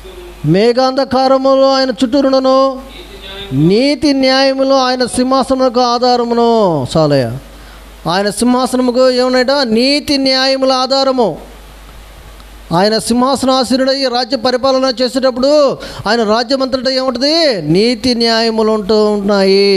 మేఘాంధకారములో ఆయన చుట్టూరును నీతి న్యాయములో ఆయన సింహాసనములకు ఆధారమును చాలయ్య ఆయన సింహాసనముకు ఏమన్నాయట నీతి న్యాయముల ఆధారము ఆయన సింహాసనాసీనుడై రాజ్య పరిపాలన చేసేటప్పుడు ఆయన రాజ్యం అంతటా ఏముంటుంది నీతి న్యాయములు ఉంటూ ఉన్నాయి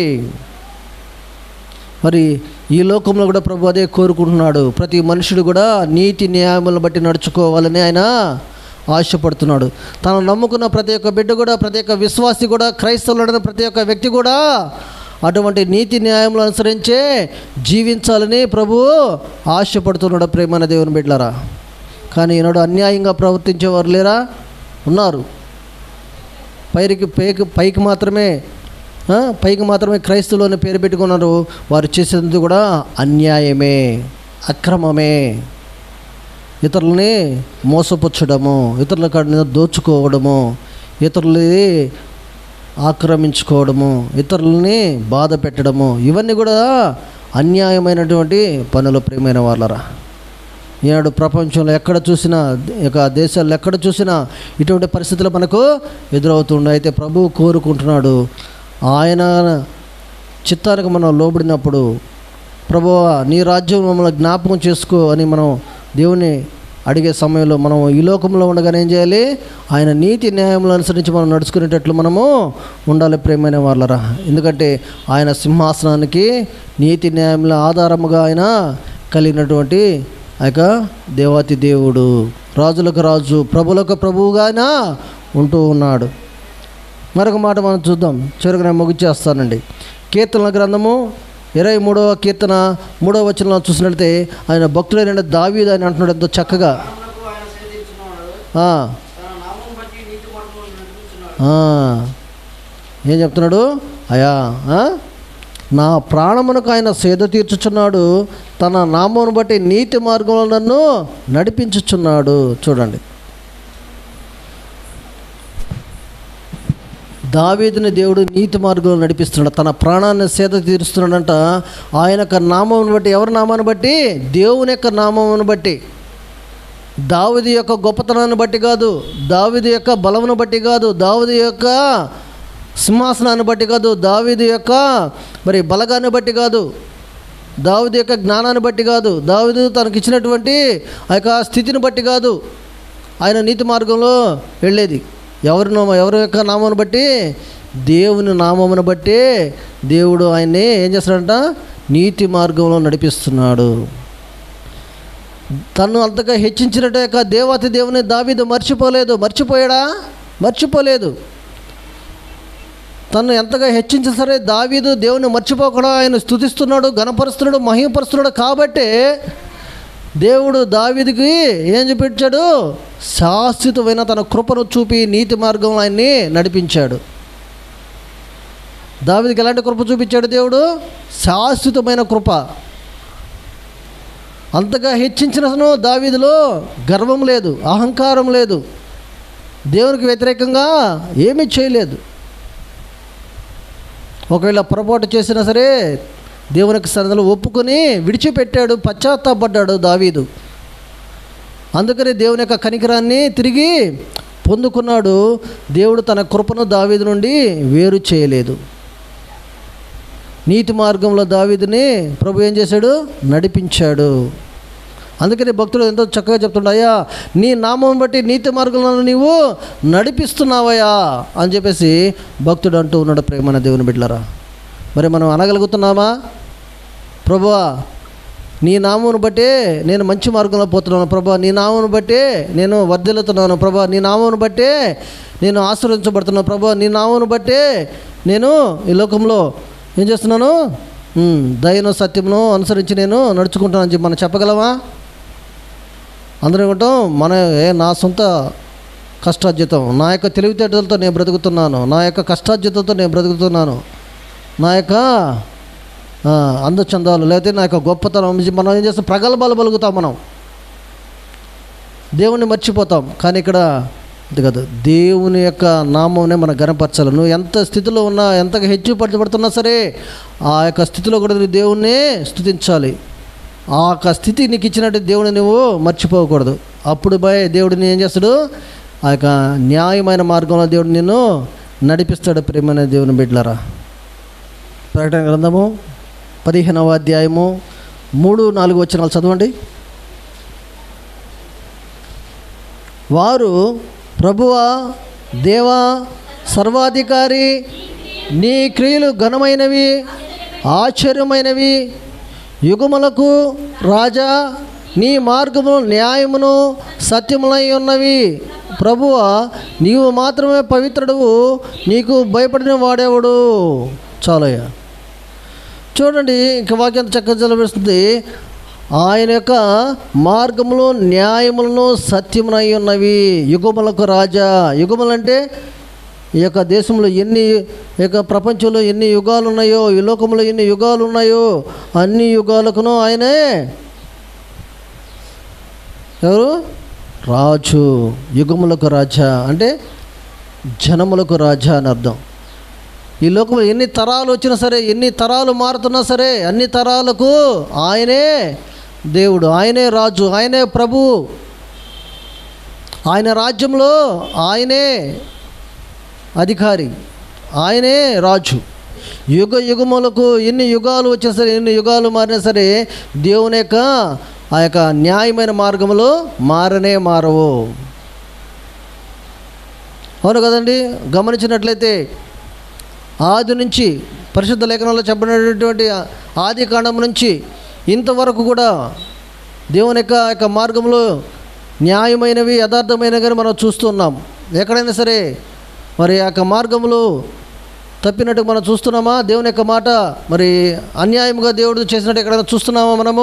మరి ఈ లోకంలో కూడా ప్రభు అదే కోరుకుంటున్నాడు ప్రతి మనుషుడు కూడా నీతి న్యాయములను బట్టి నడుచుకోవాలని ఆయన ఆశపడుతున్నాడు తను నమ్ముకున్న ప్రతి ఒక్క బిడ్డ కూడా ప్రతి ఒక్క విశ్వాసి కూడా క్రైస్తవులు ప్రతి ఒక్క వ్యక్తి కూడా అటువంటి నీతి న్యాయములు అనుసరించే జీవించాలని ప్రభు ఆశపడుతున్నాడు ప్రేమైన దేవుని బిడ్డలారా కానీ ఈనాడు అన్యాయంగా ప్రవర్తించేవారు లేరా ఉన్నారు పైకి పైకి పైకి మాత్రమే ఆ, పైకి మాత్రమే క్రైస్తవులు అని పేరు పెట్టుకున్నారు వారు చేసేది కూడా అన్యాయమే అక్రమమే ఇతరులని మోసపుచ్చడము ఇతరుల కాడిని దోచుకోవడము ఇతరులని ఆక్రమించుకోవడము ఇతరులని బాధ పెట్టడము ఇవన్నీ కూడా అన్యాయమైనటువంటి పనులు ప్రియమైన వాళ్ళరా ఈనాడు ప్రపంచంలో ఎక్కడ చూసినా ఇక దేశాల్లో ఎక్కడ చూసినా ఇటువంటి పరిస్థితులు మనకు ఎదురవుతుండే అయితే ప్రభువు కోరుకుంటున్నాడు ఆయన చిత్తానికి మనం లోబడినప్పుడు ప్రభువా నీ రాజ్యం మమ్మల్ని జ్ఞాపకం చేసుకో అని మనం దేవుని అడిగే సమయంలో మనం ఈ లోకంలో ఉండగానే ఏం చేయాలి ఆయన నీతి న్యాయములు అనుసరించి మనం నడుచుకునేటట్లు మనము ఉండాలి ప్రేమైన వాళ్ళరా ఎందుకంటే ఆయన సింహాసనానికి నీతి న్యాయముల ఆధారముగా ఆయన కలిగినటువంటి ఆ యొక్క దేవాతి దేవుడు రాజులకు రాజు ప్రభులకు ప్రభువుగా ఆయన ఉంటూ ఉన్నాడు మరొక మాట మనం చూద్దాం చివరికి నేను ముగిచేస్తానండి కీర్తనల గ్రంథము ఇరవై మూడవ కీర్తన మూడవ వచనంలో చూసినట్లయితే ఆయన భక్తుడైన దావీదు అని అంటున్నాడు ఎంతో చక్కగా ప్రాణములకు ఆయన సేదించున్నాడు ఆ, తన నామం బట్టి నీతి మార్గంలో నడిపించున్నాడు ఆ. ఏం చెప్తున్నాడు అయా ఆ? నా ప్రాణమునకు ఆయన సేద తీర్చుచున్నాడు తన నామమును బట్టి నీతి మార్గంలో నన్ను నడిపించుచున్నాడు చూడండి దావీదుని దేవుడు నీతి మార్గంలో నడిపిస్తున్నాడు తన ప్రాణాన్ని సేద తీరుస్తున్నాడంట ఆయన యొక్క నామమును బట్టి ఎవరి నామాన్ని బట్టి దేవుని యొక్క నామమును బట్టి దావిది యొక్క గొప్పతనాన్ని బట్టి కాదు దావిది యొక్క బలమును బట్టి కాదు దావిది యొక్క సింహాసనాన్ని బట్టి కాదు దావిది యొక్క మరి బలగాన్ని బట్టి కాదు దావిది యొక్క జ్ఞానాన్ని బట్టి కాదు దావిదు తనకిచ్చినటువంటి ఆ యొక్క స్థితిని బట్టి కాదు ఆయన నీతి మార్గంలో వెళ్ళేది ఎవరి నామ ఎవరి యొక్క నామమును బట్టి దేవుని నామమును బట్టి దేవుడు ఆయన్ని ఏం చేస్తాడంట నీతి మార్గంలో నడిపిస్తున్నాడు తను అంతగా హెచ్చించినట్టు యొక్క దేవతి దేవుని దావీదు మర్చిపోలేదు మర్చిపోయాడా మర్చిపోలేదు తను ఎంతగా హెచ్చించిన సరే దావీదు దేవుని మర్చిపోకుండా ఆయన స్థుతిస్తున్నాడు గణపరుస్తున్నాడు మహిమపరుస్తున్నాడు కాబట్టే దేవుడు దావీదుకి ఏం చూపించాడు శాశ్వతమైన తన కృపను చూపి నీతి మార్గంలో ఆయన్ని నడిపించాడు దావీదుకి ఎలాంటి కృప చూపించాడు దేవుడు శాశ్వతమైన కృప అంతగా హెచ్చించినను దావీదులో గర్వం లేదు అహంకారం లేదు దేవునికి వ్యతిరేకంగా ఏమీ చేయలేదు ఒకవేళ పొరపాటు చేసినా సరే దేవునికి సన్నిధిలో ఒప్పుకొని విడిచిపెట్టాడు పశ్చాత్తాపడ్డాడు దావీదు అందుకని దేవుని యొక్క కనికరాన్ని తిరిగి పొందుకున్నాడు దేవుడు తన కృపను దావీదు నుండి వేరు చేయలేదు నీతి మార్గంలో దావీదుని ప్రభు ఏం చేశాడు నడిపించాడు అందుకని భక్తులు ఎంతో చక్కగా చెప్తుండ అయ్యా నీ నామం బట్టి నీతి మార్గంలో నీవు నడిపిస్తున్నావయ్యా అని చెప్పేసి భక్తుడు అంటూ ఉన్నాడు ప్రేమన దేవుని బిడ్డలరా మరి మనం అనగలుగుతున్నామా ప్రభువా నీ నామమును బట్టి నేను మంచి మార్గంలో పోతున్నాను ప్రభా నీ నామమును బట్టి నేను వర్ధిల్లుతున్నాను ప్రభా నీ నామమును బట్టి నేను ఆశ్రయించబడుతున్నాను ప్రభా నీ నామమును బట్టి నేను ఈ లోకంలో ఏం చేస్తున్నాను ఉమ్, దయను సత్యమును అనుసరించి నేను నడుచుకుంటానని చెప్పి మనం చెప్పగలమా అందరం ఏమంటాం మన ఏ నా సొంత కష్టార్జితం నా యొక్క తెలివితేటలతో నేను బ్రతుకుతున్నాను నా యొక్క కష్టార్జితంతో నేను బ్రతుకుతున్నాను నా యొక్క ఆ, అందచందాలు లేకపోతే నా యొక్క గొప్పతనం మనం ఏం చేస్తాం ప్రగల్భాలు పలుకుతాం మనం దేవుణ్ణి మర్చిపోతాం కానీ ఇక్కడ అది కాదు దేవుని యొక్క నామంనే మనం గనపరచాలి నువ్వు ఎంత స్థితిలో ఉన్నా ఎంతగా హెచ్చు పరచబడుతున్నా సరే ఆ యొక్క స్థితిలో కూడా నువ్వు దేవుణ్ణి స్థుతించాలి ఆ యొక్క స్థితి నీకు ఇచ్చినట్టు దేవుని నువ్వు మర్చిపోకూడదు అప్పుడు భయ దేవుడిని ఏం చేస్తాడు ఆ యొక్క న్యాయమైన మార్గంలో దేవుడు నిన్ను నడిపిస్తాడు ప్రేమైన దేవుని బిడ్డలరా ప్రకటన గ్రంథము పదిహేనవ అధ్యాయము మూడు నాలుగు వచనాలు చదవండి వారు ప్రభువా దేవా సర్వాధికారి నీ క్రియలు ఘనమైనవి ఆశ్చర్యమైనవి యుగములకు రాజా నీ మార్గములు న్యాయమును సత్యములై ఉన్నవి ప్రభువ నీవు మాత్రమే పవిత్రుడువు నీకు భయపడిన వాడేవాడు చాలయ్యా చూడండి ఇంక వాక్యం చక్కగా చదివిస్తుంది ఆయన యొక్క మార్గములు న్యాయములను సత్యమునై ఉన్నవి యుగములకు రాజా యుగములు అంటే ఈ యొక్క దేశంలో ఎన్ని ఈ యొక్క ప్రపంచంలో ఎన్ని యుగాలు ఉన్నాయో ఈ లోకంలో ఎన్ని యుగాలు ఉన్నాయో అన్ని యుగాలకును ఆయనే ఎవరు రాజు యుగములకు రాజా అంటే జనములకు రాజా అని అర్థం ఈ లోకంలో ఎన్ని తరాలు వచ్చినా సరే ఎన్ని తరాలు మారుతున్నా సరే అన్ని తరాలకు ఆయనే దేవుడు ఆయనే రాజు ఆయనే ప్రభు ఆయన రాజ్యంలో ఆయనే అధికారి ఆయనే రాజు యుగ యుగములకు ఎన్ని యుగాలు వచ్చినా సరే ఎన్ని యుగాలు మారినా సరే దేవుని యొక్క ఆ యొక్క న్యాయమైన మార్గంలో మారనే మారవు అవును కదండి గమనించినట్లయితే ఆది నుంచి పరిశుద్ధ లేఖనంలో చెప్పబడినటువంటి ఆది కాండం నుంచి ఇంతవరకు కూడా దేవుని యొక్క యొక్క మార్గంలో న్యాయమైనవి యథార్థమైనవి మనం చూస్తున్నాం ఎక్కడైనా సరే మరి ఆ యొక్క మార్గంలో తప్పినట్టు మనం చూస్తున్నామా దేవుని యొక్క మాట మరి అన్యాయంగా దేవుడు చేసినట్టు ఎక్కడైనా చూస్తున్నామా మనము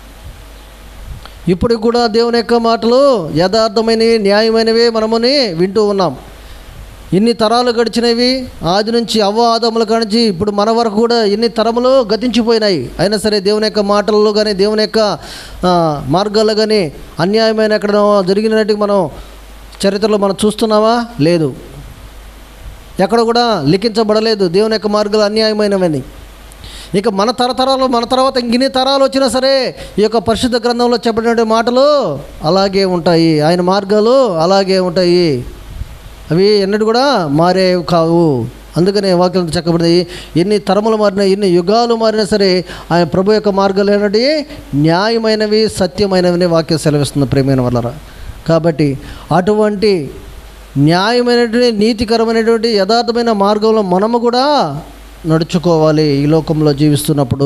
ఇప్పుడు కూడా దేవుని యొక్క మాటలు యథార్థమైనవి న్యాయమైనవి మనముని వింటూ ఉన్నాం ఇన్ని తరాలు గడిచినవి ఆది నుంచి అవ్వ ఆదముల కానించి ఇప్పుడు మన వరకు కూడా ఎన్ని తరములు గతించిపోయినాయి అయినా సరే దేవుని యొక్క మాటల్లో కానీ దేవుని యొక్క ఆ, మార్గాల్లో కానీ అన్యాయమైన ఎక్కడ జరిగినట్టు మనం చరిత్రలో మనం చూస్తున్నామా లేదు ఎక్కడ కూడా లిఖించబడలేదు దేవుని యొక్క మార్గాలు అన్యాయమైనవని ఇక మన తరతరాలు మన తర్వాత ఇంకిన్ని తరాలు వచ్చినా సరే ఈ యొక్క పరిశుద్ధ గ్రంథంలో చెప్పినటువంటి మాటలు అలాగే ఉంటాయి ఆయన మార్గాలు అలాగే ఉంటాయి అవి ఎన్నడూ కూడా మారేవి కావు అందుకనే వాక్యం చెప్పబడింది ఎన్ని తరములు మారినా ఎన్ని యుగాలు మారినా సరే ఆయన ప్రభు యొక్క మార్గాలు ఏంటంటే న్యాయమైనవి సత్యమైనవి వాక్యం సెలవిస్తుంది ప్రేమైన వల్లరా కాబట్టి అటువంటి న్యాయమైనటువంటి నీతికరమైనటువంటి యథార్థమైన మార్గంలో మనము కూడా నడుచుకోవాలి ఈ లోకంలో జీవిస్తున్నప్పుడు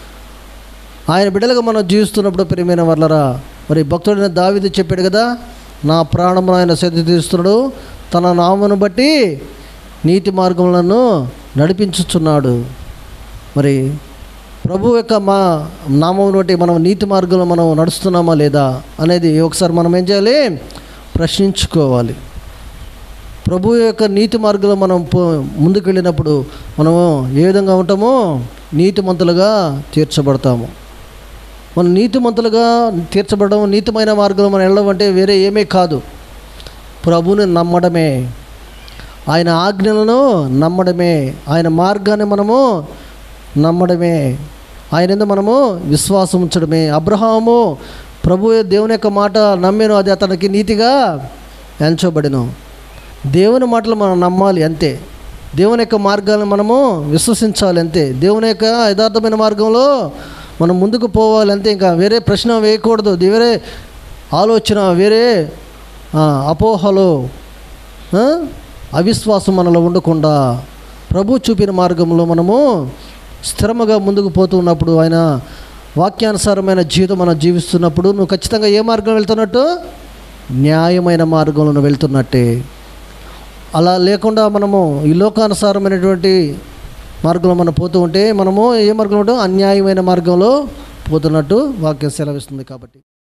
ఆయన బిడ్డలుగా మనం జీవిస్తున్నప్పుడు ప్రియమైన వర్లరా మరి భక్తుడైన దావిది చెప్పాడు కదా నా ప్రాణమును ఆయన సెద్ది తీస్తున్నాడు తన నామను బట్టి నీతి మార్గములను నడిపించుచున్నాడు మరి ప్రభు యొక్క మా నామం బట్టి మనం నీతి మార్గంలో మనం నడుస్తున్నామా లేదా అనేది ఒకసారి మనం ఏం చేయాలి ప్రశ్నించుకోవాలి ప్రభు యొక్క నీతి మార్గంలో మనం పో- ముందుకు వెళ్ళినప్పుడు మనము ఏ విధంగా ఉంటామో నీతిమంతులుగా తీర్చబడతాము మనం నీతిమంతులుగా తీర్చబడడం నీతిమైన మార్గంలో మనం వెళ్ళడం అంటే వేరే ఏమీ కాదు ప్రభువుని నమ్మడమే ఆయన ఆజ్ఞలను నమ్మడమే ఆయన మార్గాన్ని మనము నమ్మడమే ఆయన మీద మనము విశ్వాసం ఉంచడమే అబ్రహాము ప్రభు దేవుని యొక్క మాట నమ్మాను అది అతనికి నీతిగా ఎంచబడిను దేవుని మాటలు మనం నమ్మాలి అంతే దేవుని యొక్క మార్గాలను మనము విశ్వసించాలి అంతే దేవుని యొక్క యథార్థమైన మార్గంలో మనం ముందుకు పోవాలి అంతే ఇంకా వేరే ప్రశ్న వేయకూడదు వేరే ఆలోచన వేరే ఆ, అపోహలు ఆ, అవిశ్వాసం మనలో ఉండకుండా ప్రభు చూపిన మార్గంలో మనము స్థిరముగా ముందుకు పోతూ ఉన్నప్పుడు ఆయన వాక్యానుసారమైన జీవితం మనం జీవిస్తున్నప్పుడు నువ్వు ఖచ్చితంగా ఏ మార్గం వెళ్తున్నట్టు న్యాయమైన మార్గంలో నువ్వు వెళ్తున్నట్టే అలా లేకుండా మనము ఈ లోకానుసారమైనటువంటి మార్గంలో మనం పోతూ ఉంటే మనము ఏ మార్గంలో ఉంటాం అన్యాయమైన మార్గంలో పోతున్నట్టు వాక్యం సెలవిస్తుంది కాబట్టి